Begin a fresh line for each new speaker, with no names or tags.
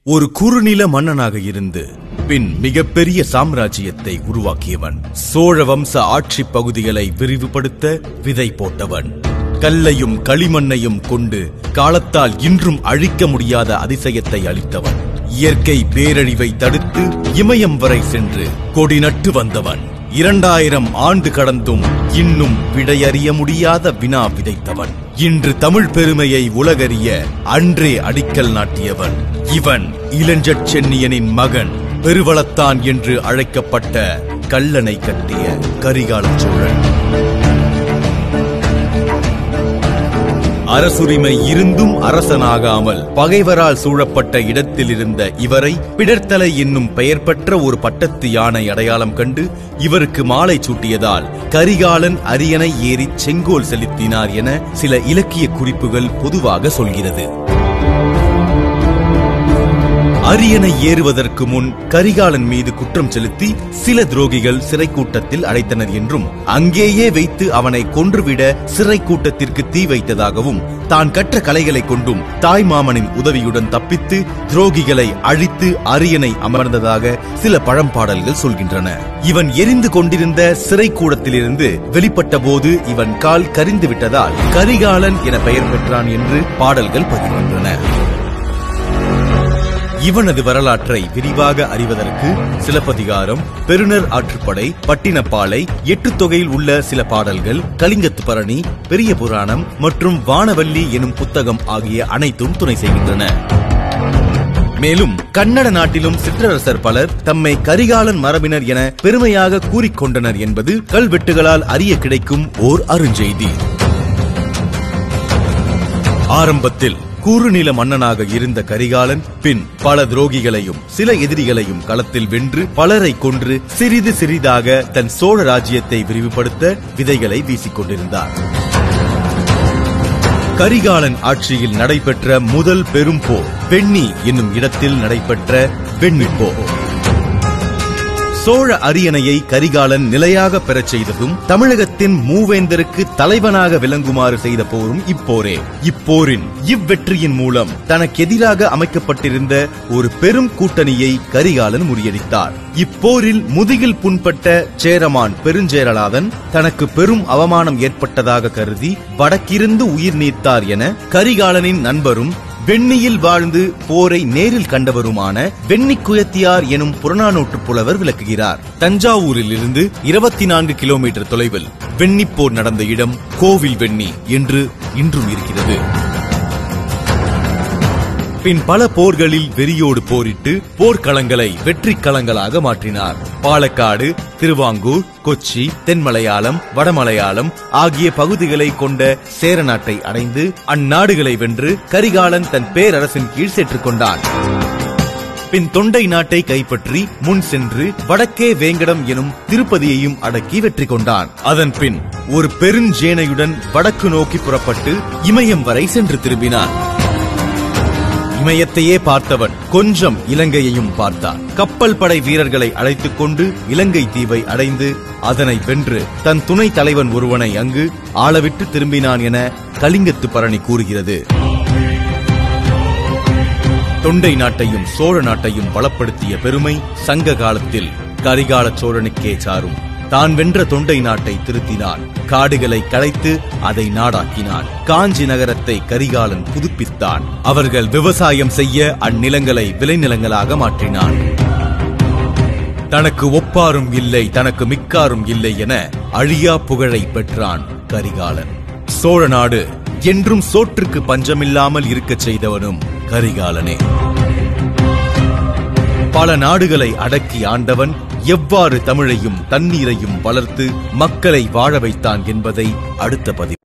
ஒரு குறுநில மன்னனாக இருந்து பின் மிகப்பெரிய சாம்ராஜ்யத்தை உருவாக்கியவன் சோழ வம்ச ஆட்சி பகுதிகளை விரிவுபடுத்த விதை போட்டவன் கல்லையும் களிமண்ணையும் கொண்டு காலத்தால் இன்றும் அழிக்க முடியாத அதிசயத்தை அளித்தவன் இயற்கை பேரழிவை தடுத்து இமயம் வரை சென்று கொடி நட்டு வந்தவன் இரண்டாயிரம் ஆண்டு கடந்தும் இன்னும் விடையறிய முடியாத வினா விதைத்தவன் இன்று தமிழ் பெருமையை உலகறிய அன்றே அடிக்கல் நாட்டியவன் இவன் இளஞ்சற் சென்னியனின் மகன் பெருவளத்தான் என்று அழைக்கப்பட்ட கல்லணை கட்டிய கரிகால சோழன் அரசுரிமை இருந்தும் அரசனாகாமல் பகைவரால் சூழப்பட்ட இடத்தில் இருந்த இவரை பிடர்த்தலை என்னும் பெயர் பெற்ற ஒரு பட்டத்து யானை அடையாளம் கண்டு இவருக்கு மாலை சூட்டியதால் கரிகாலன் அரியணை ஏறி செங்கோல் செலுத்தினார் என சில இலக்கிய குறிப்புகள் பொதுவாக சொல்கிறது அரியணை ஏறுவதற்கு முன் கரிகாலன் மீது குற்றம் செலுத்தி சில துரோகிகள் சிறை கூட்டத்தில் அடைத்தனர் என்றும் அங்கேயே வைத்து அவனை கொன்றுவிட சிறை கூட்டத்திற்கு தீ வைத்ததாகவும் தான் கற்ற கலைகளை கொண்டும் தாய் மாமனின் உதவியுடன் தப்பித்து துரோகிகளை அழித்து அரியணை அமர்ந்ததாக சில பழம்பாடல்கள் சொல்கின்றன இவன் எரிந்து கொண்டிருந்த சிறை கூடத்திலிருந்து வெளிப்பட்ட போது இவன் கால் கரிந்து விட்டதால் கரிகாலன் என பெயர் பெற்றான் என்று பாடல்கள் பதிகின்றன இவனது வரலாற்றை விரிவாக அறிவதற்கு சிலப்பதிகாரம் பெருநர் ஆற்றுப்படை பட்டினப்பாலை எட்டு தொகையில் உள்ள சில பாடல்கள் கலிங்கத்து பரணி பெரிய புராணம் மற்றும் வானவல்லி எனும் புத்தகம் ஆகிய அனைத்தும் துணை செய்கின்றன மேலும் கன்னட நாட்டிலும் சிற்றரசர் பலர் தம்மை கரிகாலன் மரபினர் என பெருமையாக கூறிக்கொண்டனர் என்பது கல்வெட்டுகளால் அறிய கிடைக்கும் ஓர் அருஞ்செய்தி ஆரம்பத்தில் கூறுநில மன்னனாக இருந்த கரிகாலன் பின் பல துரோகிகளையும் சில எதிரிகளையும் களத்தில் வென்று பலரை கொன்று சிறிது சிறிதாக தன் சோழ ராஜ்யத்தை விரிவுபடுத்த விதைகளை வீசிக் கொண்டிருந்தார் கரிகாலன் ஆட்சியில் நடைபெற்ற முதல் பெரும் போர் வெண்ணி என்னும் இடத்தில் நடைபெற்ற வெண்ணிப் போர் சோழ அரியணையை கரிகாலன் நிலையாக பெறச் செய்ததும் தமிழகத்தின் மூவேந்தருக்கு தலைவனாக விளங்குமாறு செய்த போரும் இப்போரே இப்போரின் இவ்வெற்றியின் மூலம் தனக்கு எதிராக அமைக்கப்பட்டிருந்த ஒரு பெரும் கூட்டணியை கரிகாலன் முறியடித்தார் இப்போரில் முதுகில் புண்பட்ட சேரமான் பெருஞ்சேரலாதன் தனக்கு பெரும் அவமானம் ஏற்பட்டதாக கருதி வடக்கிருந்து உயிர் நீத்தார் என கரிகாலனின் நண்பரும் வெண்ணியில் வாழ்ந்து போரை நேரில் கண்டவருமான வெண்ணிக்குயத்தியார் எனும் புறநானூற்று புலவர் விளக்குகிறார் தஞ்சாவூரில் இருந்து இருபத்தி நான்கு கிலோமீட்டர் தொலைவில் வெண்ணிப்போர் நடந்த இடம் கோவில் வெண்ணி என்று இன்றும் இருக்கிறது பின் பல போர்களில் வெறியோடு போரிட்டு போர்க்களங்களை வெற்றி களங்களாக மாற்றினார் பாலக்காடு திருவாங்கூர் கொச்சி தென்மலையாளம் வடமலையாளம் ஆகிய பகுதிகளை கொண்ட சேர நாட்டை அடைந்து அந்நாடுகளை வென்று கரிகாலன் தன் பேரரசின் கீழ் சேற்றுக் கொண்டான் பின் தொண்டை நாட்டை கைப்பற்றி முன் சென்று வடக்கே வேங்கடம் எனும் திருப்பதியையும் அடக்கி வெற்றி கொண்டான் அதன் பின் ஒரு பெருஞ்சேனையுடன் வடக்கு நோக்கி புறப்பட்டு இமயம் வரை சென்று திரும்பினான் இமயத்தையே பார்த்தவன் கொஞ்சம் இலங்கையையும் பார்த்தான் கப்பல் படை வீரர்களை அழைத்துக் கொண்டு இலங்கை தீவை அடைந்து அதனை வென்று தன் துணை தலைவன் ஒருவனை அங்கு ஆளவிட்டு திரும்பினான் என கலிங்கத்து பரணி கூறுகிறது தொண்டை நாட்டையும் சோழ நாட்டையும் பலப்படுத்திய பெருமை சங்க காலத்தில் கரிகால சோழனுக்கே சாரும் தான் வென்ற தொண்டை நாட்டை திருத்தினான் காடுகளை களைத்து அதை நாடாக்கினான் காஞ்சி நகரத்தை கரிகாலன் புதுப்பித்தான் அவர்கள் விவசாயம் செய்ய அந்நிலங்களை விளைநிலங்களாக மாற்றினான் தனக்கு ஒப்பாரும் இல்லை தனக்கு மிக்காரும் இல்லை என அழியா புகழை பெற்றான் கரிகாலன் சோழ நாடு என்றும் சோற்றுக்கு பஞ்சமில்லாமல் இருக்கச் செய்தவனும் கரிகாலனே பல நாடுகளை அடக்கி ஆண்டவன் எவ்வாறு தமிழையும் தண்ணீரையும் வளர்த்து மக்களை வாழ வைத்தான் என்பதை அடுத்த பதிவு